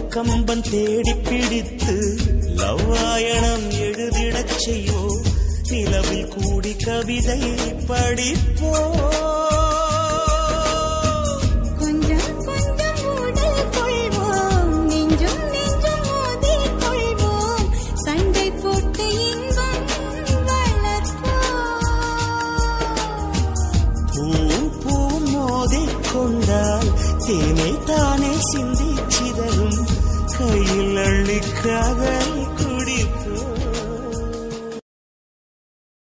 கம்பன் தேடி பிடித்து லவ்வாயணம் எழுதிடச் செய்யோ நிலவில் கூடி கவிதை படிப்போ கொஞ்சம் கொஞ்சம் உடல் கொள்வோம் நெஞ்சும் நெஞ்சும் மோதிக் கொள்வோம் சண்டை போட்டு இன்பம் வளர்ப்போம் பூ பூ மோதிக் கொண்டால் தேனை தானே சிந்தி சிதறும் கையில் அள்ளிக்காக